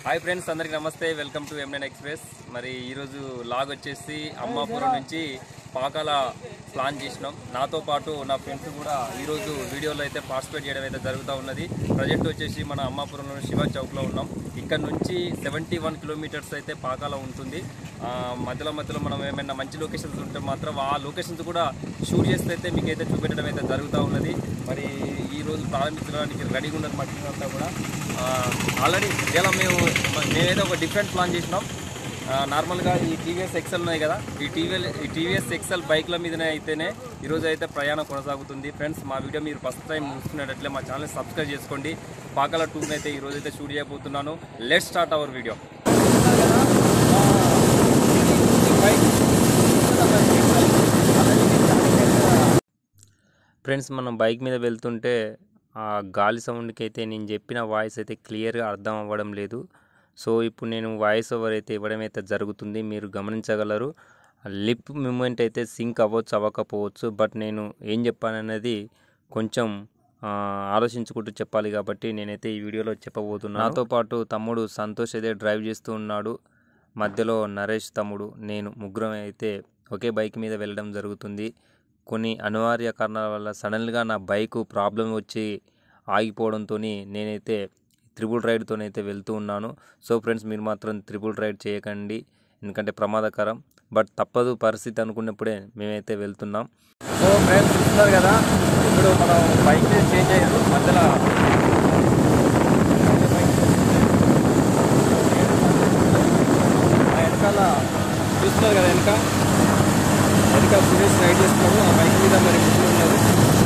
Hi friends అందరికి నమస్తే welcome to MN express మరి ఈరోజు లాగ్ వచ్చేసి అమ్మాపురం నుంచి పాకాల ప్లాన్ చేసినాం నాతో పాటు నా ఫ్రెండ్స్ కూడా ఈరోజు వీడియోలో అయితే పార్టిసిపేట్ చేయడం అయితే జరుగుతూ ఉన్నది ప్రజెంట్ వచ్చేసి మన అమ్మాపురంలో శివ చౌక్లో ఉన్నాం ఇక్కడ నుంచి సెవెంటీ వన్ కిలోమీటర్స్ అయితే పాకాల ఉంటుంది ఆ, మధ్యలో మధ్యలో మనం ఏమైనా మంచి లొకేషన్స్ ఉంటే మాత్రం ఆ లొకేషన్స్ కూడా షూట్ చేస్తే అయితే మీకైతే చూపెట్టడం అయితే జరుగుతూ ఉన్నది మరి ఈ రోజు ప్రారంభించడానికి రెడీగా ఉన్నది మా టీం అంతా కూడా ఆల్రెడీ ఇలా మేము మేమైతే ఒక డిఫరెంట్ ప్లాన్ చేసినాం ఆ, నార్మల్గా ఈ టీవీఎస్ ఎక్సెల్ ఉన్నాయి కదా ఈ టీవీఎల్ ఈ టీవీఎస్ ఎక్సెల్ బైక్ల మీదనే అయితేనే ఈరోజు అయితే ప్రయాణం కొనసాగుతుంది ఫ్రెండ్స్ మా వీడియో మీరు ఫస్ట్ టైం చూస్తున్నట్లే మా ఛానల్ సబ్స్క్రైబ్ చేసుకోండి పాకాల టూర్ అయితే ఈరోజు అయితే షూట్ చేయబోతున్నాను let start our video friends మనం బైక్ మీద వెళ్తుంటే ఆ గాలి సౌండ్కి అయితే నేను చెప్పిన వాయిస్ అయితే క్లియర్గా అర్థం అవ్వడం లేదు సో ఇప్పుడు నేను వాయిస్ ఓవర్ అయితే ఇవ్వడం అయితే జరుగుతుంది మీరు గమనించగలరు లిప్ మూమెంట్ అయితే సింక్ అవ్వచ్చు అవ్వకపోవచ్చు బట్ నేను ఏం చెప్పానన్నది కొంచెం ఆ, ఆలోచించుకుంటూ చెప్పాలి కాబట్టి నేనైతే ఈ వీడియోలో చెప్పబోతున్నాను నాతో పాటు తమ్ముడు సంతోష్ అయితే డ్రైవ్ చేస్తూ ఉన్నాడు మధ్యలో నరేష్ తమ్ముడు నేను ముగ్గురం అయితే ఒకే బైక్ మీద వెళ్ళడం జరుగుతుంది కొన్ని అనివార్య కారణాల వల్ల సడన్గా నా బైకు ప్రాబ్లం వచ్చి ఆగిపోవడంతో నేనైతే త్రిబుల్ రైడ్తోనైతే వెళ్తూ ఉన్నాను సో ఫ్రెండ్స్ మీరు మాత్రం త్రిబుల్ రైడ్ చేయకండి ఎందుకంటే ప్రమాదకరం బట్ తప్పదు పరిస్థితి అనుకున్నప్పుడే మేమైతే వెళ్తున్నాం సో ఫ్రెండ్స్ చూస్తున్నారు కదా ఇప్పుడు మనం బైక్ చేంజ్ అయ్యారు మధ్యలో ఆ వెనకాల చూస్తున్నారు కదా వెనక వెనక సురేష్ రైడ్ చేస్తున్నాడు ఆ బైక్ మీద మరి ముగ్గురు ఉన్నారు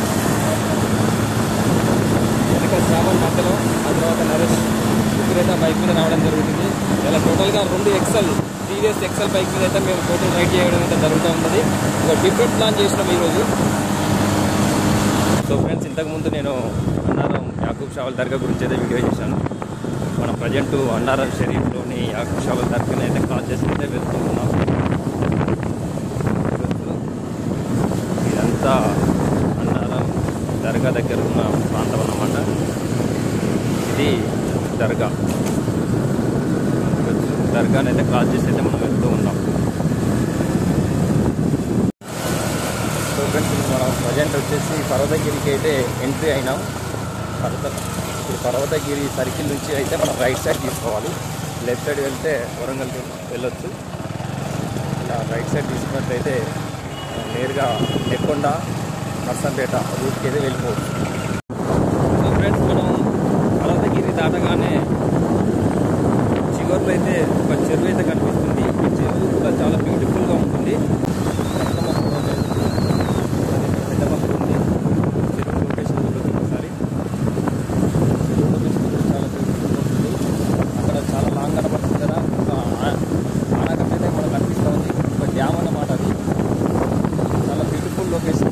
వెనక శ్రావణ్ మధ్యలో ఆ తర్వాత నరేష్ ముగ్గురైతే ఆ బైక్ మీద రావడం జరుగుతుంది ఇలా టోటల్గా రెండు ఎక్సెల్ టీవీఎస్ ఎక్సెల్ బైక్ మీద అయితే మేము టోటల్ రైడ్ చేయడం అయితే జరుగుతూ ఉంటుంది ఒక డిఫరెంట్ ప్లాన్ చేసినాం ఈరోజు సో ఫ్రెండ్స్ ఇంతకుముందు నేను అన్నారం యాకూబ్ షావల్ దర్గా గురించి అయితే వీడియో చేశాను మనం ప్రజెంట్ అన్నారం షరీఫ్లోని యాకూబ్ షావల్ దర్గాని అయితే క్రాస్ చేసి అయితే వెళ్తూ ఉన్నాం ఇదంతా అన్నారం దర్గా దగ్గర ఉన్న ప్రాంతం అన్నమాట ఇది దర్గా దర్గాని అయితే క్రాస్ చేసి అయితే మనం వెళ్తూ ఉన్నాం సో ఫ్రెండ్స్ ఇప్పుడు మనం ప్రజెంట్ వచ్చేసి పర్వతగిరికి అయితే ఎంట్రీ అయినాం పర్వత ఇప్పుడు పర్వతగిరి సర్కిల్ నుంచి అయితే మనం రైట్ సైడ్ తీసుకోవాలి లెఫ్ట్ సైడ్ వెళ్తే వరంగల్కి వెళ్ళొచ్చు ఇలా రైట్ సైడ్ తీసుకున్నట్లయితే ఆ, నేరుగా నెక్కొండ నర్సంపేట రూట్కి అయితే వెళ్ళిపోవచ్చు సో ఫ్రెండ్స్ మనం పర్వతగిరి దాటగానే చివరిలో అయితే ఒక చెరువు అయితే కనిపిస్తుంది ఈ చెరువు కూడా చాలా బ్యూటిఫుల్గా ఉంటుంది పెద్దమక్కు ఉంది చెరువు లొకేషన్ చూడొచ్చు ఒకసారి చెరువు లొకేషన్ కూడా చాలా బ్యూటిఫుల్గా ఉంటుంది అక్కడ చాలా లాంగ్ కనబడుతుంది కదా ఒక ఆ- ఆనకట్ట అయితే మనకు కనిపిస్తూ ఉంది ఒక డ్యామ్ అన్నమాట అది చాలా బ్యూటిఫుల్ లొకేషన్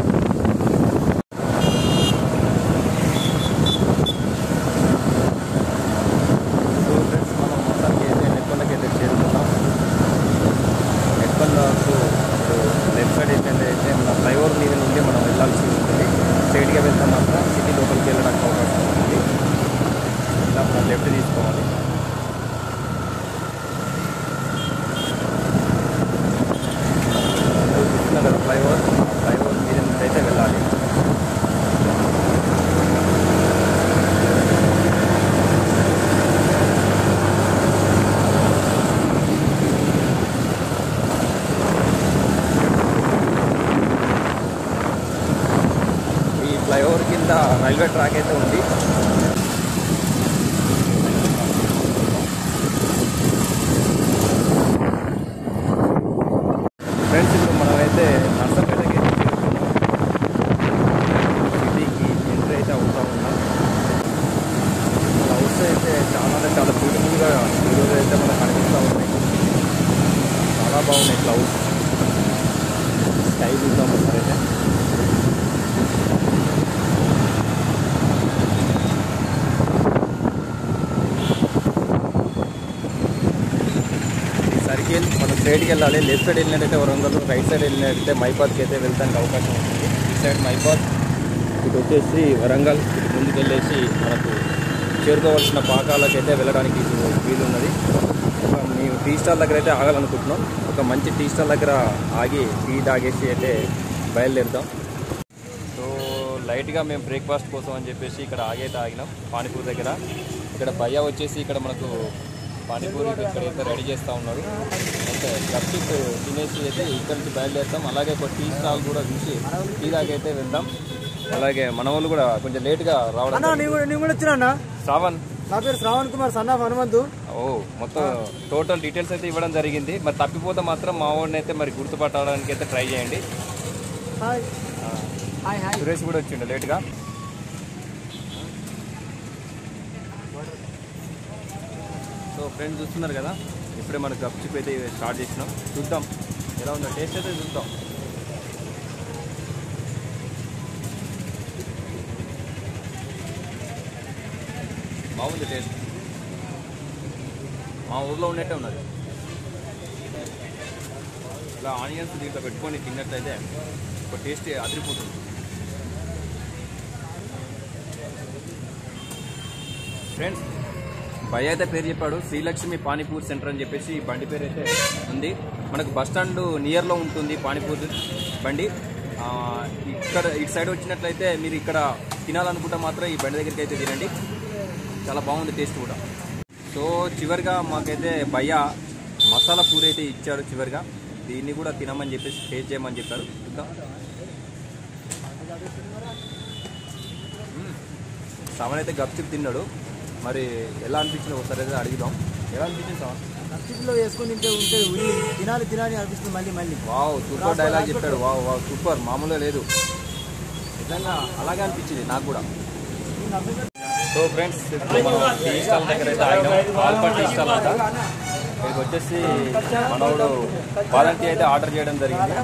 సో ఫ్రెండ్స్ మనం మొత్తానికి అయితే నెక్కొండకి అయితే చేరుకున్నాం నెక్కొండకు లెఫ్ట్ సైడ్ ఏంటంటే అయితే మన ఫ్లైఓవర్ మీద నుండి మనం వెళ్ళాల్సి ఉంటుంది స్ట్రైట్గా వెళ్తే మాత్రం సిటీ లోపలికి వెళ్ళడానికి అవకాశం ఉంటుంది ఇలా మనం లెఫ్ట్ తీసుకోవాలి చూస్తున్నా కదా ఫ్లైఓవర్ ఫ్లైఓవర్ మీద నుంచి అయితే వెళ్ళాలి ఈ ఫ్లైఓవర్ కింద రైల్వే ట్రాక్ అయితే ఉంది ఫ్రెండ్స్ ఇప్పుడు మనమైతే నర్సంపేటకి అయితే చేరుకున్నాం సిటీకి ఎంట్రీ అయితే అవుతా ఉన్నాం హౌస్ అయితే చాలా అంటే చాలా బ్యూటిఫుల్గా ఈరోజు అయితే మనకు కనిపిస్తూ ఉన్నాయి చాలా బాగున్నాయి క్లౌడ్స్ స్కై చూద్దాం ఒకసారి అయితే ఈ సర్కిల్ మనం స్ట్రైట్కి వెళ్ళాలి లెఫ్ట్ సైడ్ వెళ్ళినట్టయితే వరంగల్ రైట్ సైడ్ వెళ్ళినట్టయితే మైబాద్కి అయితే వెళ్తానికి అవకాశం ఉంటుంది ఈ సైడ్ మైబాద్ ఇటు వచ్చేసి వరంగల్ ఇటు ముందుకు వెళ్ళేసి మనకు చేరుకోవాల్సిన పాకాలకైతే వెళ్ళడానికి ఇది వీలున్నది ఒక మేము టీ స్టాల్ దగ్గర అయితే ఆగాలనుకుంటున్నాం ఒక మంచి టీ స్టాల్ దగ్గర ఆగి టీ తాగేసి అయితే బయలుదేరుతాం సో లైట్గా మేము బ్రేక్ఫాస్ట్ కోసం అని చెప్పేసి ఇక్కడ ఆగైతే ఆగినాం పానీపూరి దగ్గర ఇక్కడ భయ్య వచ్చేసి ఇక్కడ మనకు పానీపూరి ఇక్కడ అయితే రెడీ చేస్తూ ఉన్నారు అయితే గప్చిప్ తినేసి అయితే ఇక్కడ నుంచి బయలుదేరుతాం అలాగే ఒక టీ స్టాల్ కూడా చూసి టీ తాగైతే వెళ్దాం అలాగే మన వాళ్ళు కూడా కొంచెం లేట్గా రావడం అన్నా నేను కూడా నేను కూడా వచ్చినా అన్న శ్రావణ్ నా పేరు శ్రావణ్ కుమార్ సన్ ఆఫ్ హనుమంతు ఓ మొత్తం టోటల్ డీటెయిల్స్ అయితే ఇవ్వడం జరిగింది మరి తప్పిపోతే మాత్రం మా వాడిని అయితే మరి గుర్తుపట్టడానికి అయితే ట్రై చేయండి హాయ్ హాయ్ హాయ్ సురేష్ కూడా వచ్చిండు లేట్గా సో ఫ్రెండ్స్ చూస్తున్నారు కదా ఇప్పుడే మనకు గప్చిప్ అయితే స్టార్ట్ చేసినాం చూద్దాం ఎలా ఉందో టేస్ట్ అయితే చూద్దాం బాగుంది టేస్ట్ మా ఊర్లో ఉన్నట్టే ఉన్నది ఇలా ఆనియన్స్ దీంట్లో పెట్టుకొని తిన్నట్లయితే ఒక టేస్ట్ అదిరిపోతుంది ఫ్రెండ్స్ భయ అయితే పేరు చెప్పాడు శ్రీలక్ష్మి పానీపూరి సెంటర్ అని చెప్పేసి ఈ బండి పేరు అయితే ఉంది మనకు బస్ స్టాండ్ నియర్లో ఉంటుంది పానీపూరి బండి ఆ, ఇక్కడ ఇటు సైడ్ వచ్చినట్లయితే మీరు ఇక్కడ తినాలనుకుంటే మాత్రం ఈ బండి దగ్గరికి అయితే తినండి చాలా బాగుంది టేస్ట్ కూడా సో చివరిగా మాకైతే భయ్య మసాలా పూరి అయితే ఇచ్చారు చివరిగా దీన్ని కూడా తినమని చెప్పేసి టేస్ట్ చేయమని చెప్పారు చూద్దాం మ్మ్. శ్రవణ్ అయితే గప్చిప్ తిన్నాడు మరి ఎలా అనిపించిందో ఒకసారి అయితే అడుగుదాం ఎలా అనిపించింది శ్రవణ్ నచ్చిలో వేసుకొని తింటే ఉంటే ఉల్లి తినాలి తినాలి అనిపిస్తుంది మళ్ళీ మళ్ళీ వావ్ సూపర్ డైలాగ్ చెప్పాడు వావ్ వావ్ సూపర్ మామూలుగా లేదు నిజంగా అలాగే అనిపించింది నాకు కూడా సో ఫ్రెండ్స్ టీ స్టాల్ దగ్గర అయితే ఆగినాం ఆల్ఫా టీ స్టాల్ అంట ఇక్కడికి వచ్చేసి మనోడు బాదం టీ అయితే ఆర్డర్ చేయడం జరిగింది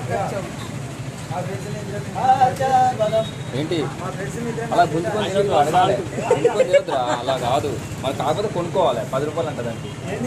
ఏంటి అలా గుంజుకొని తినొద్దు, అడగాలి గుంజుకొని తినొద్దురా, అలా కాదు మనకు కాకపోతే కొనుక్కోవాలి పది రూపాయలు అంట దానికి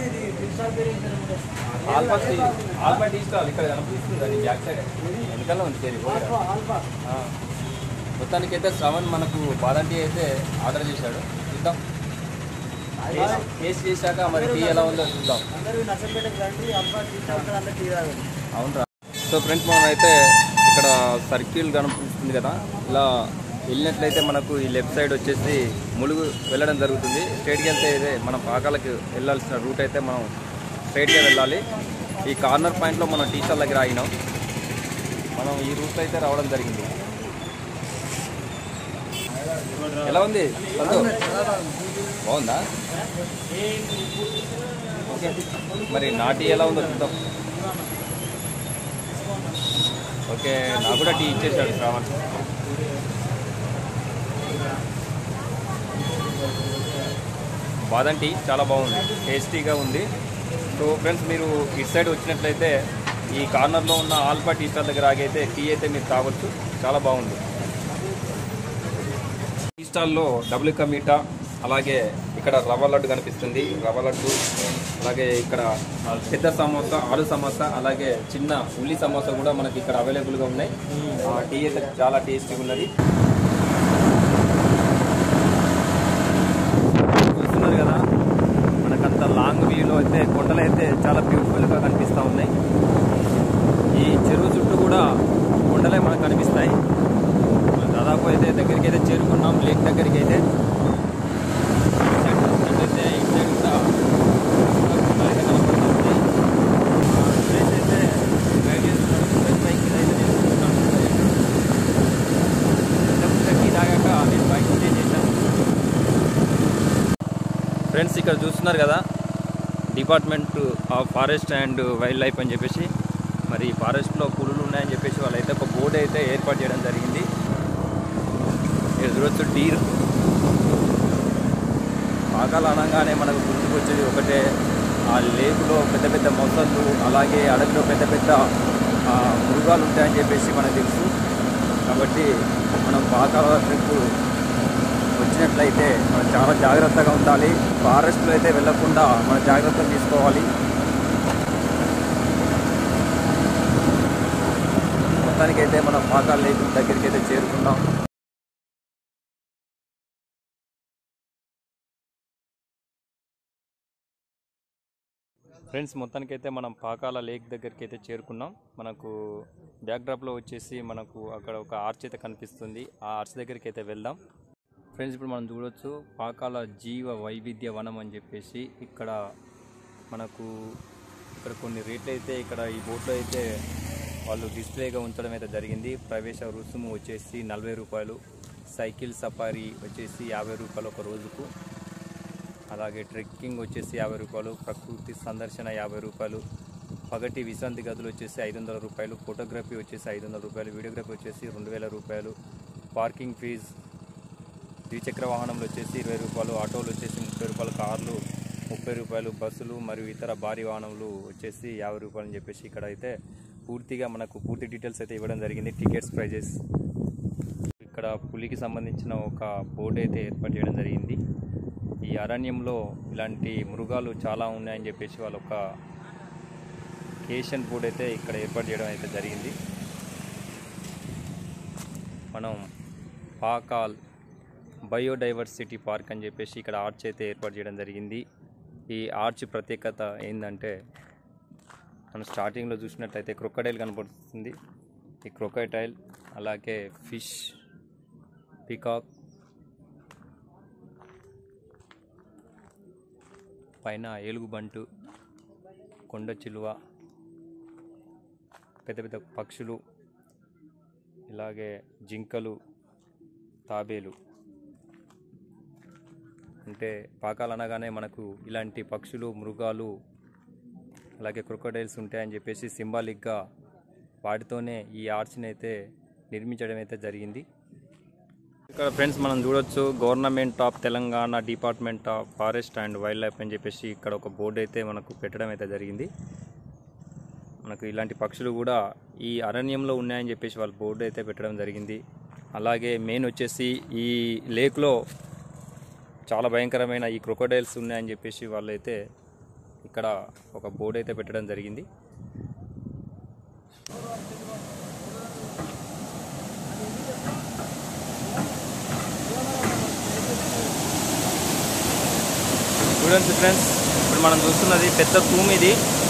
alpha tea alpha tea stall ఇక్కడ కనిపిస్తుంది అది బ్యాక్ సైడ్ వెనకాల ఉంది చేరి ఆ. మొత్తానికైతే శ్రవణ్ మనకు బాదం టీ అయితే ఆర్డర్ చేశాడు చూద్దాం టేస్ట్- టేస్ట్ చేశాక మరి టీ ఎలా ఉందో చూద్దాం అందరూ నచ్చపేటకి రండి అల్ఫా టీ స్టాల్ అన్న టీ తాగండి అవునరా సో ఫ్రెండ్స్ మనం అయితే ఇక్కడ సర్కిల్ కనిపిస్తుంది కదా ఇలా వెళ్ళినట్లయితే మనకు ఈ లెఫ్ట్ సైడ్ వచ్చేసి ములుగు వెళ్ళడం జరుగుతుంది స్ట్రైట్కి వెళ్తే ఇదే మనం పాకాలకు వెళ్ళాల్సిన రూట్ అయితే మనం స్ట్రైట్గా వెళ్ళాలి ఈ కార్నర్ పాయింట్లో మనం టీ స్టాల్ దగ్గర ఆగినాం మనం ఈ రూట్లో అయితే రావడం జరిగింది ఎలా ఉంది సంతు? బాగుందా ఓకే మరి నాటి ఎలా ఉందో చూద్దాం ఓకే నాకు కూడా టీ ఇచ్చేసాడు శ్రావణ్ బాదం టీ చాలా బాగుంది టేస్టీగా ఉంది సో ఫ్రెండ్స్ మీరు ఇటు సైడ్ వచ్చినట్లయితే ఈ కార్నర్లో ఉన్న ఆల్ఫా టీ స్టాల్ దగ్గర ఆగైతే టీ అయితే మీరు తాగొచ్చు చాలా బాగుంది టీ స్టాల్లో డబుల్ కా మీఠా అలాగే ఇక్కడ రవ్వ లడ్డు కనిపిస్తుంది రవ్వ లడ్డు అలాగే ఇక్కడ పెద్ద సమోసా ఆలు సమోసా అలాగే చిన్న ఉల్లి సమోసా కూడా మనకి ఇక్కడ అవైలబుల్గా ఉన్నాయి ఆ, టీ అయితే చాలా టేస్టీగా ఉన్నది చూస్తున్నారు కదా మనకంత లాంగ్ వ్యూలో అయితే కొండలు అయితే చాలా బ్యూటిఫుల్గా కనిపిస్తూ ఉన్నాయి ఈ చెరువు చుట్టూ కూడా కొండలే మనకు కనిపిస్తాయి మనం దాదాపు అయితే దగ్గరికి అయితే చేరుకున్నాం లేక్ దగ్గరికి అయితే ఇటు సైడ్ చూసినట్లయితే ఇటు సైడ్ కూడా కొండలు అయితే కనపడుతూ ఉన్నాయి. ఆ, సురేష్ అయితే డ్రైవ్ చేస్తున్నాడు. సురేష్ బైక్ మీద అయితే నేను కూర్చున్నాను. ఇంతకుముందు టీ తాగాక నేను బైక్ స్టే చేశాను ఫ్రెండ్స్ ఇక్కడ చూస్తున్నారు కదా department of forest and wildlife అని చెప్పేసి మరి ఫారెస్ట్లో పులులు ఉన్నాయని చెప్పేసి వాళ్ళైతే ఒక బోర్డు అయితే ఏర్పాటు చేయడం జరిగింది ఇక్కడ చూడొచ్చు డీర్ పాకాలు అనగానే మనకు గుర్తుకొచ్చేది ఒకటే ఆ లేకులో పెద్ద పెద్ద మొసళ్ళు అలాగే అడవిలో పెద్ద పెద్ద ఆ, మృగాలు ఉంటాయని చెప్పేసి మనకు తెలుసు కాబట్టి మనం పాకాల ట్రిప్ వచ్చినట్లయితే మనం చాలా జాగ్రత్తగా ఉండాలి ఫారెస్ట్లో అయితే వెళ్ళకుండా మనం జాగ్రత్తలు తీసుకోవాలి మొత్తానికైతే మనం పాకాల లేక్ దగ్గరికి అయితే చేరుకున్నాం ఫ్రెండ్స్ మొత్తానికైతే మనం పాకాల లేక్ దగ్గరికి అయితే చేరుకున్నాం మనకు బ్యాక్డ్రాప్లో వచ్చేసి మనకు అక్కడ ఒక ఆర్చ్ అయితే కనిపిస్తుంది ఆ ఆర్చ్ దగ్గరికి అయితే వెళ్దాం ఫ్రెండ్స్ ఇప్పుడు మనం చూడొచ్చు పాకాల జీవ వైవిధ్య వనం అని చెప్పేసి ఇక్కడ మనకు ఇక్కడ కొన్ని రేట్లు అయితే ఇక్కడ ఈ బోట్లో అయితే వాళ్ళు డిస్ప్లేగా ఉంచడం అయితే జరిగింది ప్రవేశ రుసుము వచ్చేసి నలభై రూపాయలు సైకిల్ సఫారీ వచ్చేసి యాభై రూపాయలు ఒక రోజుకు అలాగే ట్రెక్కింగ్ వచ్చేసి యాభై రూపాయలు ప్రకృతి సందర్శన యాభై రూపాయలు పగటి విశ్రాంతి గదులు వచ్చేసి ఐదు వందల రూపాయలు ఫోటోగ్రఫీ వచ్చేసి ఐదు వందల రూపాయలు వీడియోగ్రఫీ వచ్చేసి రెండు వేల రూపాయలు పార్కింగ్ ఫీజు ద్విచక్ర వాహనంలో వచ్చేసి ఇరవై రూపాయలు ఆటోలు వచ్చేసి ముప్పై రూపాయలు కార్లు ముప్పై రూపాయలు బస్సులు మరియు ఇతర భారీ వాహనాలు వచ్చేసి యాభై రూపాయలు అని చెప్పేసి ఇక్కడ అయితే పూర్తిగా మనకు పూర్తి డీటెయిల్స్ అయితే ఇవ్వడం జరిగింది టికెట్స్ ప్రైజెస్ ఇక్కడ పులికి సంబంధించిన ఒక బోర్డు అయితే ఏర్పాటు చేయడం జరిగింది ఈ అరణ్యంలో ఇలాంటి మృగాలు చాలా ఉన్నాయని చెప్పేసి వాళ్ళ ఒక కేషన్ బోర్డు అయితే ఇక్కడ ఏర్పాటు చేయడం అయితే జరిగింది మనం పాకాల్ బయోడైవర్సిటీ పార్క్ అని చెప్పేసి ఇక్కడ ఆర్చ్ అయితే ఏర్పాటు చేయడం జరిగింది ఈ ఆర్చ్ ప్రత్యేకత ఏంటంటే మనం స్టార్టింగ్లో చూసినట్టయితే క్రొక్కడైల్ కనపడుతుంది ఈ క్రొకటైల్ అలాగే ఫిష్ పికాక్ పైన ఏలుగుబంటు కొండ చిలువ పెద్ద పెద్ద పక్షులు ఇలాగే జింకలు తాబేలు అంటే పాకాలు అనగానే మనకు ఇలాంటి పక్షులు మృగాలు అలాగే క్రొకడైల్స్ ఉంటాయని చెప్పేసి సింబాలిక్గా వాటితోనే ఈ ఆర్చ్ని అయితే నిర్మించడం అయితే జరిగింది ఇక్కడ ఫ్రెండ్స్ మనం చూడొచ్చు government of Telangana department of forest and wildlife అని చెప్పేసి ఇక్కడ ఒక బోర్డు అయితే మనకు పెట్టడం అయితే జరిగింది మనకు ఇలాంటి పక్షులు కూడా ఈ అరణ్యంలో ఉన్నాయని చెప్పేసి వాళ్ళు బోర్డు అయితే పెట్టడం జరిగింది అలాగే మెయిన్ వచ్చేసి ఈ లేక్లో చాలా భయంకరమైన ఈ క్రొకోడైల్స్ ఉన్నాయని చెప్పేసి వాళ్ళు అయితే ఇక్కడ ఒక బోర్డు అయితే పెట్టడం జరిగింది చూడండి ఫ్రెండ్స్ ఇప్పుడు మనం చూస్తున్నది పెద్ద తూము ఇది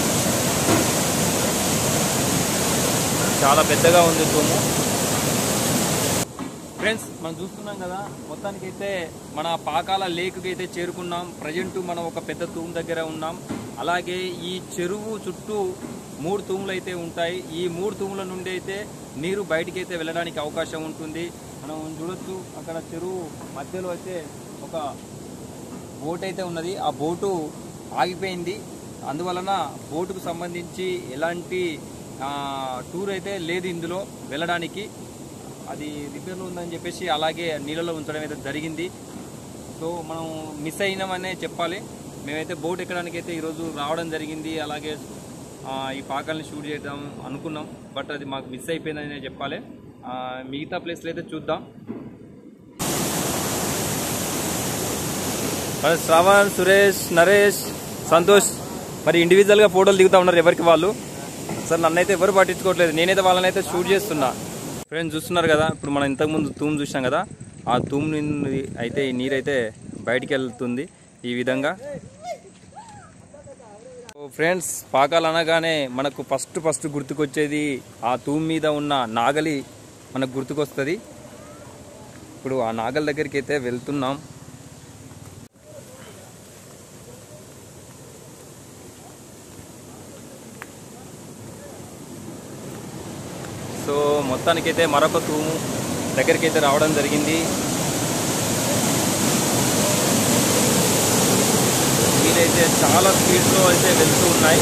చాలా పెద్దగా ఉంది తూము ఫ్రెండ్స్ మనం చూస్తున్నాం కదా మొత్తానికైతే మన పాకాల లేక్కి అయితే చేరుకున్నాం ప్రజెంట్ మనం ఒక పెద్ద తూము దగ్గర ఉన్నాం అలాగే ఈ చెరువు చుట్టూ మూడు తూములు అయితే ఉంటాయి ఈ మూడు తూముల నుండి అయితే నీరు బయటికి అయితే వెళ్ళడానికి అవకాశం ఉంటుంది మనం చూడొచ్చు అక్కడ చెరువు మధ్యలో అయితే ఒక బోట్ అయితే ఉన్నది ఆ బోటు ఆగిపోయింది అందువలన బోటుకు సంబంధించి ఎలాంటి ఆ, టూర్ అయితే లేదు ఇందులో వెళ్ళడానికి అది రిపేర్లో ఉందని చెప్పేసి అలాగే నీళ్ళలో ఉంచడం అయితే జరిగింది సో మనం మిస్ అయినామనే చెప్పాలి మేమైతే బోట్ ఎక్కడానికి అయితే ఈరోజు రావడం జరిగింది అలాగే ఆ, ఈ పాకాలని షూట్ చేద్దాం అనుకున్నాం బట్ అది మాకు మిస్ అయిపోయిందనే చెప్పాలి ఆ, మిగతా ప్లేస్లు అయితే చూద్దాం మరి శ్రవణ్ సురేష్ నరేష్ సంతోష్ మరి ఇండివిజువల్గా ఫోటోలు దిగుతా ఉన్నారు ఎవరికి వాళ్ళు సార్ నన్నైతే ఎవరు పట్టించుకోవట్లేదు నేనైతే వాళ్ళని అయితే షూట్ చేస్తున్నా ఫ్రెండ్స్ చూస్తున్నారు కదా ఇప్పుడు మనం ఇంతకుముందు తూము చూసాం కదా ఆ తూము నుండి అయితే ఈ నీరైతే బయటికి వెళ్తుంది ఈ విధంగా ఫ్రెండ్స్ పాకాలు అనగానే మనకు ఫస్ట్ ఫస్ట్ గుర్తుకొచ్చేది ఆ తూము మీద ఉన్న నాగలి మనకు గుర్తుకొస్తుంది ఇప్పుడు ఆ నాగలి దగ్గరికి అయితే వెళ్తున్నాం సో మొత్తానికైతే మరొక తూము దగ్గరికి అయితే రావడం జరిగింది మీరైతే చాలా స్పీడ్లో అయితే వెళ్తూ ఉన్నాయి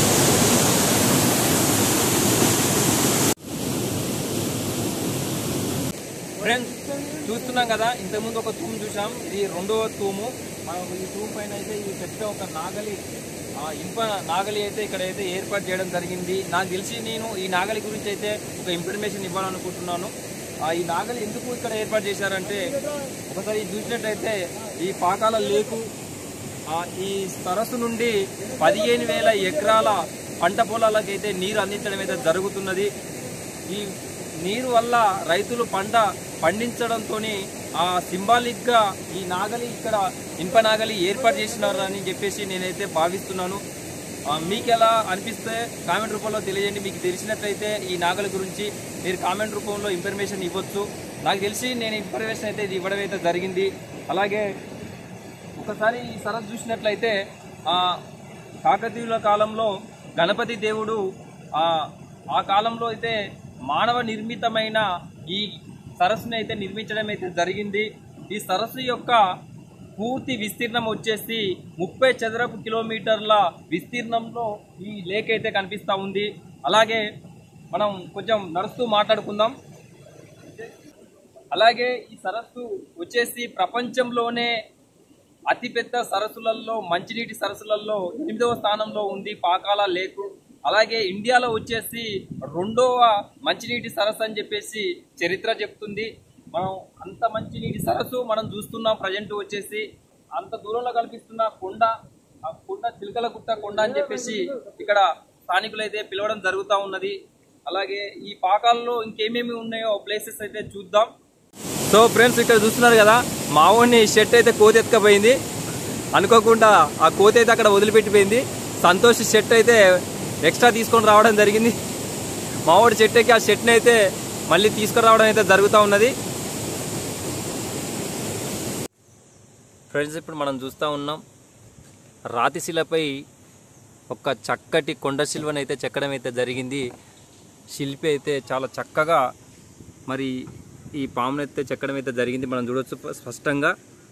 ఫ్రెండ్స్ చూస్తున్నాం కదా ఇంతకుముందు ఒక తూము చూసాం ఇది రెండవ తూము మనం ఈ తూము పైన అయితే ఈ పెద్ద ఒక నాగలి ఆ, ఇనుప నాగలి అయితే ఇక్కడ అయితే ఏర్పాటు చేయడం జరిగింది నాకు తెలిసి నేను ఈ నాగలి గురించి అయితే ఒక ఇన్ఫర్మేషన్ ఇవ్వాలనుకుంటున్నాను ఆ, ఈ నాగలి ఎందుకు ఇక్కడ ఏర్పాటు చేశారంటే ఒకసారి చూసినట్టయితే ఈ పాకాల లేకు ఆ, ఈ సరస్సు నుండి పదిహేను వేల ఎకరాల పంట పొలాలకైతే నీరు అందించడం అయితే జరుగుతున్నది ఈ నీరు వల్ల రైతులు పంట పండించడంతో ఆ సింబాలిక్గా ఈ నాగలి ఇక్కడ ఇనుప నాగలి ఏర్పాటు చేసినారు అని చెప్పేసి నేనైతే భావిస్తున్నాను ఆ, మీకు ఎలా అనిపిస్తే కామెంట్ రూపంలో తెలియజేయండి మీకు తెలిసినట్లయితే ఈ నాగల గురించి మీరు కామెంట్ రూపంలో ఇన్ఫర్మేషన్ ఇవ్వచ్చు నాకు తెలిసి నేను ఇన్ఫర్మేషన్ అయితే ఇది ఇవ్వడం అయితే జరిగింది అలాగే ఒకసారి ఈ సరస్సు చూసినట్లయితే ఆ కాకతీయుల కాలంలో గణపతి దేవుడు ఆ ఆ కాలంలో అయితే మానవ నిర్మితమైన ఈ సరస్సుని అయితే నిర్మించడం అయితే జరిగింది ఈ సరస్సు యొక్క పూర్తి విస్తీర్ణం వచ్చేసి ముప్పై చదరపు కిలోమీటర్ల విస్తీర్ణంలో ఈ లేక్ అయితే కనిపిస్తూ ఉంది అలాగే మనం కొంచెం నడుస్తూ మాట్లాడుకుందాం అలాగే ఈ సరస్సు వచ్చేసి ప్రపంచంలోనే అతిపెద్ద సరస్సులలో మంచినీటి సరస్సులలో ఎనిమిదవ స్థానంలో ఉంది పాకాల లేకు అలాగే ఇండియాలో వచ్చేసి రెండవ మంచినీటి సరస్సు అని చెప్పేసి చరిత్ర చెప్తుంది మనం అంత మంచినీటి సరస్సు మనం చూస్తున్నాం ప్రజెంట్ వచ్చేసి అంత దూరంలో కనిపిస్తున్న కొండ ఆ కొండ చిలకల గుట్ట కొండ అని చెప్పేసి ఇక్కడ స్థానికులు అయితే పిలవడం జరుగుతూ ఉన్నది అలాగే ఈ పాకాల్లో ఇంకేమేమి ఉన్నాయో ప్లేసెస్ అయితే చూద్దాం సో ఫ్రెండ్స్ ఇక్కడ చూస్తున్నారు కదా మావోడిని షర్ట్ అయితే కోతి ఎత్తుకపోయింది అనుకోకుండా ఆ కోతి అయితే అక్కడ వదిలిపెట్టిపోయింది సంతోష్ షర్ట్ అయితే ఎక్స్ట్రా తీసుకొని రావడం జరిగింది మావోడి షర్ట్ ఎక్కి ఆ షర్ట్ని అయితే మళ్ళీ తీసుకురావడం అయితే జరుగుతూ ఉన్నది ఫ్రెండ్స్ ఇప్పుడు మనం చూస్తూ ఉన్నాం రాతిశిలపై ఒక చక్కటి కొండ శిల్వను అయితే చెక్కడం అయితే జరిగింది శిల్పి అయితే చాలా చక్కగా మరి ఈ పామును అయితే చెక్కడం అయితే జరిగింది మనం చూడొచ్చు స్ప- స్పష్టంగా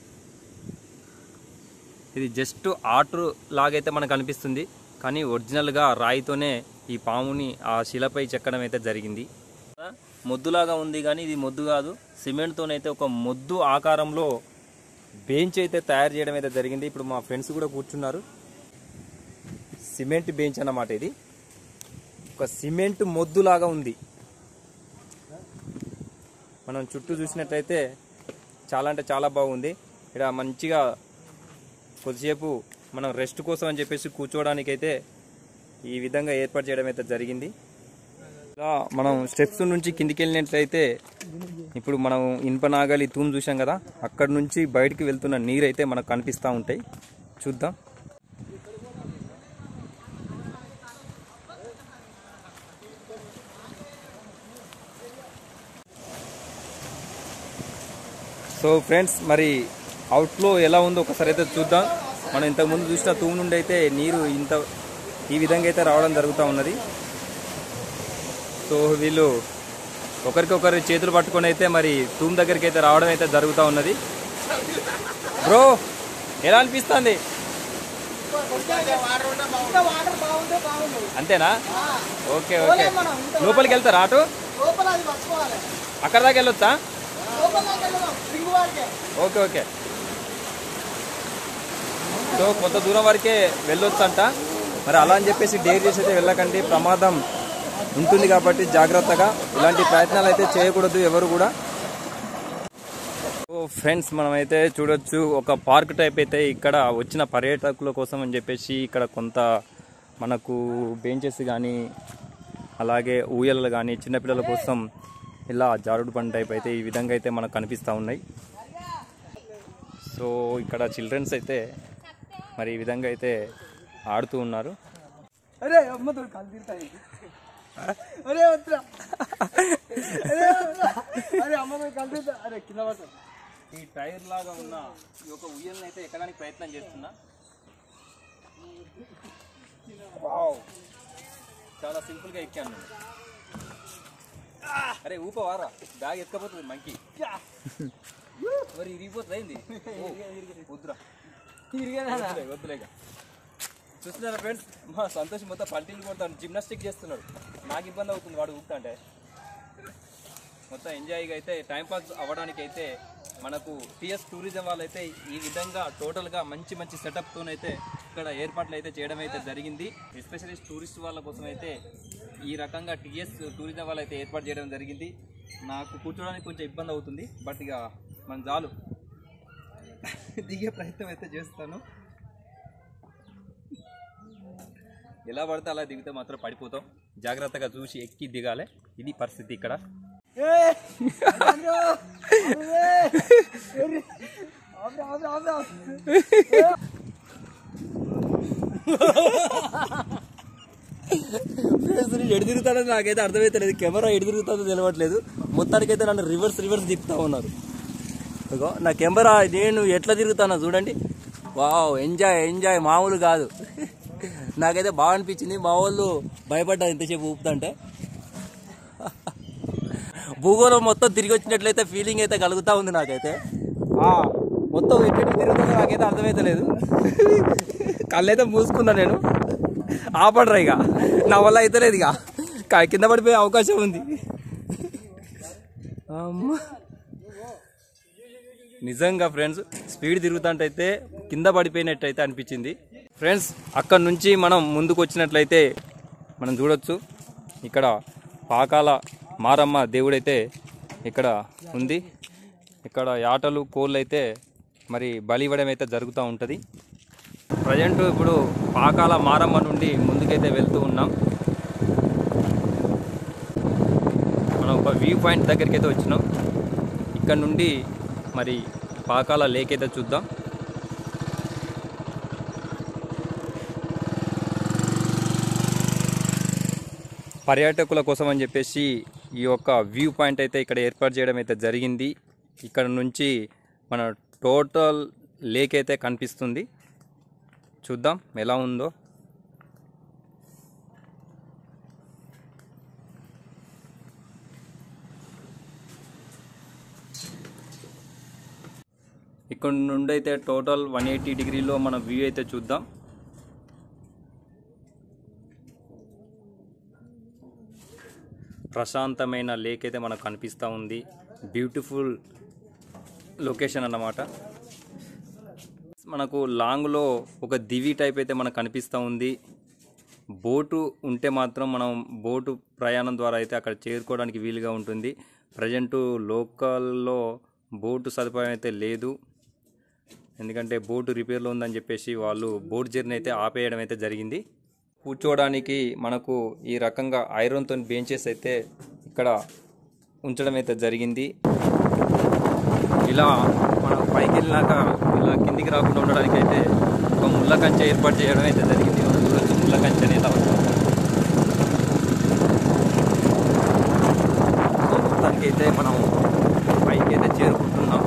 ఇది జస్ట్ ఆర్ట్ లాగైతే మనకు అనిపిస్తుంది కానీ ఒరిజినల్గా రాయితోనే ఈ పాముని ఆ శిలపై చెక్కడం అయితే జరిగింది మొద్దులాగా ఉంది కానీ ఇది మొద్దు కాదు సిమెంట్తోనైతే ఒక మొద్దు ఆకారంలో బెంచ్ అయితే తయారు చేయడం అయితే జరిగింది ఇప్పుడు మా ఫ్రెండ్స్ కూడా కూర్చున్నారు సిమెంట్ బెంచ్ అన్నమాట ఇది ఒక సిమెంట్ మొద్దులాగా ఉంది మనం చుట్టూ చూసినట్లయితే చాలా అంటే చాలా బాగుంది ఇక్కడ మంచిగా కొద్దిసేపు మనం రెస్ట్ కోసం అని చెప్పేసి కూర్చోవడానికి అయితే ఈ విధంగా ఏర్పాటు చేయడం అయితే జరిగింది ఇలా మనం స్టెప్స్ నుంచి కిందికి వెళ్ళినట్లయితే ఇప్పుడు మనం ఇనుపనాగలి తూము చూసాం కదా అక్కడ నుంచి బయటికి వెళ్తున్న నీరు అయితే మనకు కనిపిస్తూ ఉంటాయి చూద్దాం సో ఫ్రెండ్స్ మరి అవుట్లో ఎలా ఉందో ఒకసారి అయితే చూద్దాం మనం ఇంతకుముందు చూసిన తూము నుండి అయితే నీరు ఇంత ఈ విధంగా అయితే రావడం జరుగుతూ ఉన్నది సో వీళ్ళు ఒకరికొకరు చేతులు పట్టుకొని అయితే మరి తూము దగ్గరికి అయితే రావడం అయితే జరుగుతూ ఉన్నది బ్రో ఎలా అనిపిస్తుంది ఇంకా వాటర్ బాగుంటే బాగుంది అంతేనా ఓకే ఓకే లోపలికి వెళ్తారా అటు లోపల అది మర్చిపోవాలి అక్కడ దాకా వెళ్ళొచ్చా లోపల దాకా వెళ్దాం రింగ్ వారికే ఓకే ఓకే సో కొంత దూరం వరకే వెళ్ళొచ్చంట మరి అలా అని చెప్పేసి డేర్ చేసి అయితే వెళ్ళకండి ప్రమాదం ఉంటుంది కాబట్టి జాగ్రత్తగా ఇలాంటి ప్రయత్నాలు అయితే చేయకూడదు ఎవరు కూడా సో ఫ్రెండ్స్ మనమైతే చూడొచ్చు ఒక పార్క్ టైప్ అయితే ఇక్కడ వచ్చిన పర్యాటకుల కోసం అని చెప్పేసి ఇక్కడ కొంత మనకు బెంచెస్ కానీ అలాగే ఊయలలు కానీ చిన్నపిల్లల కోసం ఇలా జారుడు బండి టైప్ అయితే ఈ విధంగా అయితే మనకు కనిపిస్తూ ఉన్నాయి సో ఇక్కడ చిల్డ్రన్స్ అయితే మరి ఈ విధంగా అయితే ఆడుతూ ఉన్నారు అరే అమ్మ తోడు కాలు తీరుతాయి అరే వద్దురా అరే వద్దురా అరే అమ్మ తోడు కాలు తీరుతా అరే కింద పడతాం ఈ టైర్ లాగా ఉన్న ఈ యొక్క ఉయ్యల్ని అయితే ఎక్కడానికి ప్రయత్నం చేస్తున్నా వావ్. చాలా సింపుల్ గా ఎక్కాను నేను. అరే ఊప వారా బ్యాగ్ ఎక్కకపోతుంది మంకి మరి ఇరిగిపోతుంది అయింది ఓ, వద్దురా వద్దులే, వద్దులే ఇక. చూస్తున్నారా ఫ్రెండ్స్ మా సంతోష్ మొత్తం పల్టీలు కొడతాడు జిమ్నాస్టిక్ చేస్తున్నాడు నాకు ఇబ్బంది అవుతుంది వాడు ఊపుతా అంటే మొత్తం ఎంజాయ్గా అయితే టైం పాస్ అవ్వడానికి అయితే మనకు టిఎస్ టూరిజం వాళ్ళు అయితే ఈ విధంగా టోటల్గా మంచి మంచి సెటప్తోనైతే ఇక్కడ ఏర్పాట్లు అయితే చేయడం అయితే జరిగింది ఎస్పెషల్లీ టూరిస్ట్ వాళ్ళ కోసం అయితే ఈ రకంగా టిఎస్ టూరిజం వాళ్ళు అయితే ఏర్పాటు చేయడం జరిగింది నాకు కూర్చోడానికి కొంచెం ఇబ్బంది అవుతుంది బట్ ఇక మన చాలు దిగే ప్రయత్నం అయితే చేస్తాను ఎలా పడితే అలా దిగితే మాత్రం పడిపోతాం జాగ్రత్తగా చూసి ఎక్కి దిగాలి ఇది పరిస్థితి ఇక్కడ ఫ్రెండ్స్ నేను ఎడు తిరుగుతానని నాకైతే అర్థమవుతలేదు కెమెరా ఎడు తిరుగుతుందో తెలియట్లేదు మొత్తానికైతే నన్ను రివర్స్ రివర్స్ తిప్పుతా ఉన్నారు ఇగో నా కెమెరా నేను ఎట్లా తిరుగుతానో చూడండి వావ్ ఎంజాయ్ ఎంజాయ్ మామూలు కాదు నాకైతే బాగా అనిపించింది మా వాళ్ళు భయపడ్డారు ఇంతసేపు ఊపుతుంటే భూగోళం మొత్తం తిరిగి వచ్చినట్లయితే ఫీలింగ్ అయితే కలుగుతా ఉంది నాకైతే ఆ, మొత్తం ఎట్టి తిరుగుతుందో నాకైతే అర్థమైతలేదు కళ్ళైతే మూసుకున్నా నేను ఆపడరా ఇక నా వల్ల అయితే లేదు ఇక క- కింద పడిపోయే అవకాశం ఉంది అమ్మా నిజంగా ఫ్రెండ్స్ స్పీడ్ తిరుగుతుంటైతే కింద పడిపోయినట్టయితే అనిపించింది ఫ్రెండ్స్ అక్కడ నుంచి మనం ముందుకు వచ్చినట్లయితే మనం చూడొచ్చు ఇక్కడ పాకాల మారమ్మ దేవుడైతే ఇక్కడ ఉంది ఇక్కడ యాటలు కోళ్ళు అయితే మరి బలి ఇవ్వడం అయితే జరుగుతూ ఉంటుంది ప్రజెంట్ ఇప్పుడు పాకాల మారమ్మ నుండి ముందుకైతే వెళ్తూ ఉన్నాం మనం ఒక వ్యూ పాయింట్ దగ్గరికి అయితే వచ్చినాం ఇక్కడ నుండి మరి పాకాల లేక్ అయితే చూద్దాం పర్యాటకుల కోసం అని చెప్పేసి ఈ యొక్క వ్యూ పాయింట్ అయితే ఇక్కడ ఏర్పాటు చేయడం అయితే జరిగింది ఇక్కడ నుంచి మన టోటల్ లేక్ అయితే కనిపిస్తుంది చూద్దాం ఎలా ఉందో ఇక్కడ నుండి అయితే టోటల్ వన్ ఎయిటీ డిగ్రీలో మన వ్యూ అయితే చూద్దాం ప్రశాంతమైన లేక్ అయితే మనకు కనిపిస్తూ ఉంది బ్యూటిఫుల్ లొకేషన్ అన్నమాట మనకు లాంగ్లో ఒక దివి టైప్ అయితే మనకు కనిపిస్తూ ఉంది బోటు ఉంటే మాత్రం మనం బోటు ప్రయాణం ద్వారా అయితే అక్కడ చేరుకోవడానికి వీలుగా ఉంటుంది ప్రజెంటు లోకల్లో బోటు సదుపాయం అయితే లేదు ఎందుకంటే బోటు రిపేర్లో ఉందని చెప్పేసి వాళ్ళు బోట్ జర్నీ అయితే ఆపేయడం అయితే జరిగింది కూర్చోవడానికి మనకు ఈ రకంగా ఐరన్తో బెంచెస్ అయితే ఇక్కడ ఉంచడం అయితే జరిగింది ఇలా మనం పైకి వెళ్ళినాక ఇలా కిందికి రాకుండా ఉండడానికి అయితే ఒక ముళ్ళ కంచె ఏర్పాటు చేయడం అయితే జరిగింది మనం చూడొచ్చు ముళ్ళ కంచె అనేది అవసరం సో మొత్తానికైతే మనం పైకి అయితే చేరుకుంటున్నాం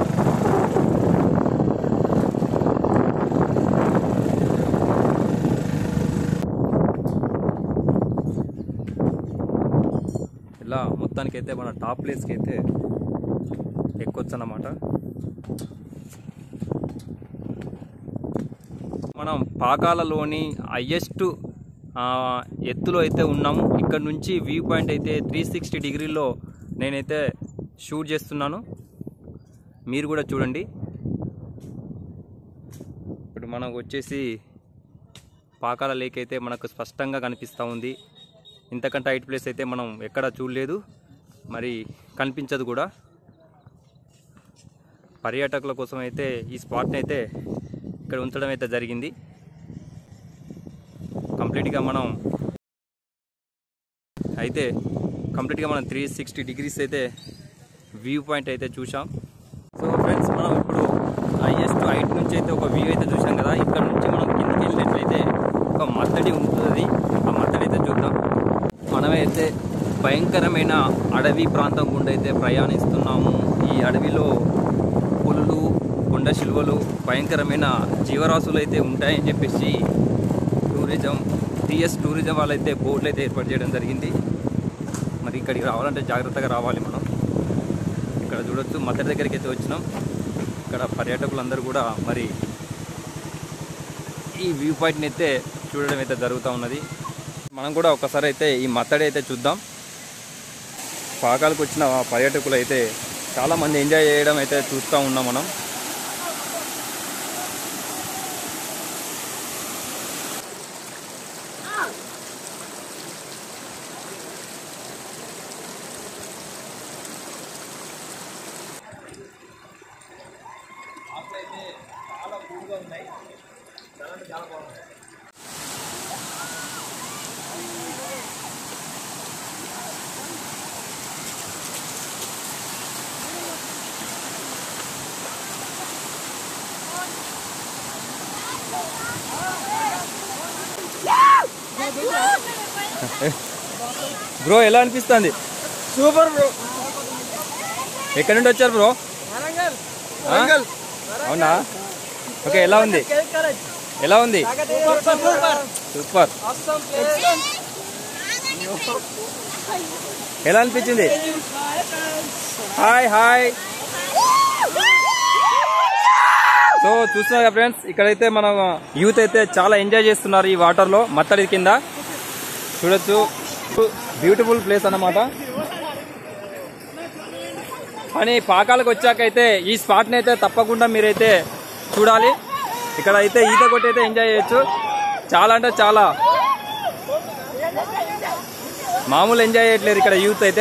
ఇలా మొత్తానికైతే మన టాప్ ప్లేస్కి అయితే ఎక్కొచ్చు అన్నమాట మనం పాకాలలోని హయ్యెస్ట్ ఎత్తులో అయితే ఉన్నాము ఇక్కడ నుంచి వ్యూ పాయింట్ అయితే త్రీ సిక్స్టీ డిగ్రీలో నేనైతే షూట్ చేస్తున్నాను మీరు కూడా చూడండి ఇప్పుడు మనకు వచ్చేసి పాకాల లేక్ అయితే మనకు స్పష్టంగా కనిపిస్తూ ఉంది ఇంతకంటే హైట్ ప్లేస్ అయితే మనం ఎక్కడా చూడలేదు మరి కనిపించదు కూడా పర్యాటకుల కోసం అయితే ఈ స్పాట్ని అయితే ఇక్కడ ఉంచడం అయితే జరిగింది కంప్లీట్గా మనం అయితే కంప్లీట్గా మనం త్రీ సిక్స్టీ డిగ్రీస్ అయితే వ్యూ పాయింట్ అయితే చూసాం సో ఫ్రెండ్స్ మనం ఇప్పుడు హైయెస్ట్ హైట్ నుంచి అయితే ఒక వ్యూ అయితే చూసాం కదా ఇక్కడ నుంచి మనం కిందకి వెళ్ళినట్లయితే ఒక మత్తడి ఉంటుంది ఆ మత్తడి అయితే చూద్దాం మనమైతే భయంకరమైన అడవి ప్రాంతం గుండా అయితే ప్రయాణిస్తున్నాము ఈ అడవిలో పులులు కొండ శిల్వలు భయంకరమైన జీవరాశులు అయితే ఉంటాయని చెప్పేసి టూరిజం టీఎస్ టూరిజం వాళ్ళైతే బోర్డులు అయితే ఏర్పాటు చేయడం జరిగింది మరి ఇక్కడికి రావాలంటే జాగ్రత్తగా రావాలి మనం ఇక్కడ చూడొచ్చు మద్దరి దగ్గరికి అయితే వచ్చినాం ఇక్కడ పర్యాటకులందరూ కూడా మరి ఈ వ్యూ పాయింట్ని అయితే చూడడం అయితే జరుగుతూ ఉన్నది మనం కూడా ఒకసారి అయితే ఈ మత్తడి అయితే చూద్దాం పాకాలకు వచ్చిన పర్యాటకులు అయితే చాలామంది ఎంజాయ్ చేయడం అయితే చూస్తూ ఉన్నాం మనం బ్రో ఎలా అనిపిస్తుంది సూపర్ బ్రో ఎక్కడి నుండి వచ్చారు బ్రో వరంగల్ ఆ? వరంగల్ అవునా ఓకే ఎలా ఉంది ఎలా ఉంది super super super awesome place ఎలా అనిపించింది హాయ్ హాయ్ సో చూస్తున్నారు ఫ్రెండ్స్ ఇక్కడైతే మనం యూత్ అయితే చాలా ఎంజాయ్ చేస్తున్నారు ఈ వాటర్ లో మత్తడి కింద చూడొచ్చు బ్యూటిఫుల్ ప్లేస్ అన్నమాట కానీ పాకాలకు వచ్చాకైతే ఈ స్పాట్ ని అయితే తప్పకుండా మీరైతే చూడాలి ఇక్కడ అయితే ఈత కొట్టి అయితే ఎంజాయ్ చేయొచ్చు చాలా అంటే చాలా మామూలు ఎంజాయ్ చేయట్లేరు ఇక్కడ యూత్ అయితే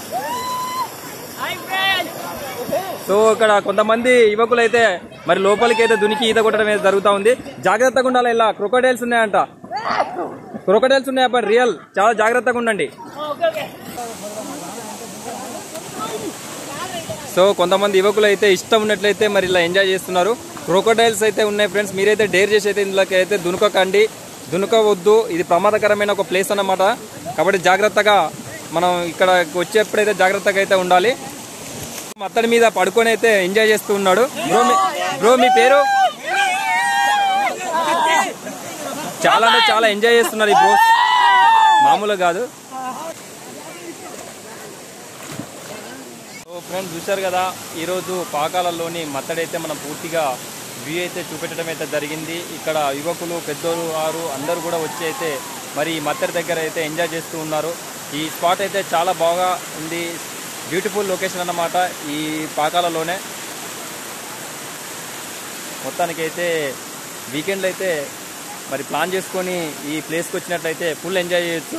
సో ఇక్కడ కొంతమంది యువకులు అయితే మరి లోపలికి అయితే దునికి ఈత కొట్టడం అయితే జరుగుతూ ఉంది జాగ్రత్తగా ఉండాలి ఇలా క్రొకడైల్స్ ఉన్నాయంట క్రొకడైల్స్ ఉన్నాయప్ప రియల్ చాలా జాగ్రత్తగా ఉండండి సో కొంతమంది యువకులు అయితే ఇష్టం ఉన్నట్లయితే మరి ఇలా ఎంజాయ్ చేస్తున్నారు క్రోకోడైల్స్ అయితే ఉన్నాయి ఫ్రెండ్స్ మీరైతే డేర్ చేసి అయితే ఇందులోకి అయితే దునకకండి దునకవద్దు ఇది ప్రమాదకరమైన ఒక ప్లేస్ అన్నమాట కాబట్టి జాగ్రత్తగా మనం ఇక్కడ వచ్చేప్పుడైతే జాగ్రత్తగా అయితే ఉండాలి అతడి మీద పడుకొని అయితే ఎంజాయ్ చేస్తూ ఉన్నాడు బ్రో మీ బ్రో మీ పేరు చాలా అంటే చాలా ఎంజాయ్ చేస్తున్నారు ఈ బ్రో మామూలు కాదు సో ఫ్రెండ్స్ చూశారు కదా ఈరోజు పాకాలలోని మత్తడి అయితే మనం పూర్తిగా వ్యూ అయితే చూపెట్టడం అయితే జరిగింది ఇక్కడ యువకులు పెద్దోళ్ళు వారు అందరూ కూడా వచ్చి అయితే మరి ఈ మత్తడి దగ్గర అయితే ఎంజాయ్ చేస్తూ ఉన్నారు ఈ స్పాట్ అయితే చాలా బాగా ఉంది బ్యూటిఫుల్ లొకేషన్ అన్నమాట ఈ పాకాలలోనే మొత్తానికి అయితే వీకెండ్లో అయితే మరి ప్లాన్ చేసుకొని ఈ ప్లేస్కి వచ్చినట్లయితే ఫుల్ ఎంజాయ్ చేయొచ్చు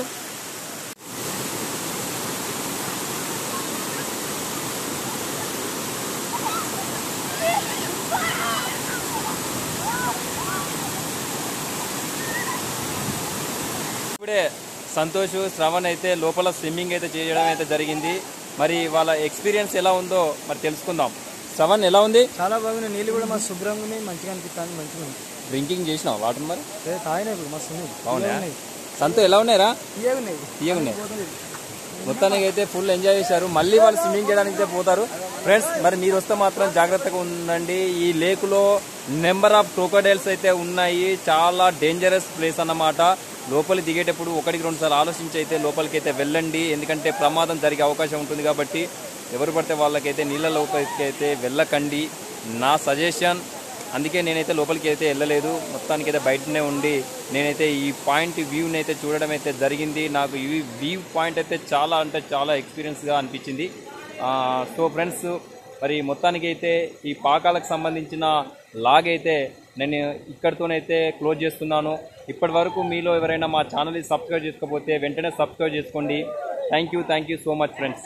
ఇప్పుడే సంతోష్ శ్రవణ్ అయితే లోపల స్విమ్మింగ్ అయితే చేయడం అయితే జరిగింది మరి వాళ్ళ ఎక్స్పీరియన్స్ ఎలా ఉందో మరి తెలుసుకుందాం శ్రవణ్ ఎలా ఉంది చాలా బాగుంది నీళ్ళు కూడా మస్తు శుభ్రంగా ఉన్నాయి మంచిగా అనిపిస్తుంది మంచిగా ఉంది డ్రింకింగ్ చేసినావు వాటర్ మరి అదే తాగినాయి ఇప్పుడు మస్తు ఉన్నాయి బాగున్నాయా సంతో ఎలా ఉన్నాయిరా ఇవే ఉన్నాయి తీయగున్నాయి మొత్తానికి అయితే ఫుల్ ఎంజాయ్ చేశారు మళ్ళీ వాళ్ళు స్విమ్మింగ్ చేయడానికి అయితే పోతారు ఫ్రెండ్స్ మరి మీరు వస్తే మాత్రం జాగ్రత్తగా ఉండండి ఈ లేకులో నెంబర్ ఆఫ్ క్రోకోడైల్స్ అయితే ఉన్నాయి చాలా డేంజరస్ ప్లేస్ అన్నమాట లోపలి దిగేటప్పుడు ఒకటికి రెండు సార్లు ఆలోచించి అయితే లోపలికి అయితే వెళ్ళండి ఎందుకంటే ప్రమాదం జరిగే అవకాశం ఉంటుంది కాబట్టి ఎవరు పడితే వాళ్ళకైతే నీళ్ళ లోపలికి అయితే వెళ్ళకండి నా సజెషన్ అందుకే నేనైతే లోపలికి అయితే వెళ్ళలేదు మొత్తానికి అయితే బయటనే ఉండి నేనైతే ఈ పాయింట్ వ్యూని అయితే చూడడం అయితే జరిగింది నాకు ఈ వ్యూ పాయింట్ అయితే చాలా అంటే చాలా ఎక్స్పీరియన్స్గా అనిపించింది ఆ, సో ఫ్రెండ్స్ మరి మొత్తానికి అయితే ఈ పాకాలకు సంబంధించిన లాగ్ అయితే నేను ఇక్కడితోనైతే క్లోజ్ చేస్తున్నాను ఇప్పటి వరకు మీలో ఎవరైనా మా ఛానల్ని సబ్స్క్రైబ్ చేసుకోకపోతే వెంటనే సబ్స్క్రైబ్ చేసుకోండి thank you thank you so much friends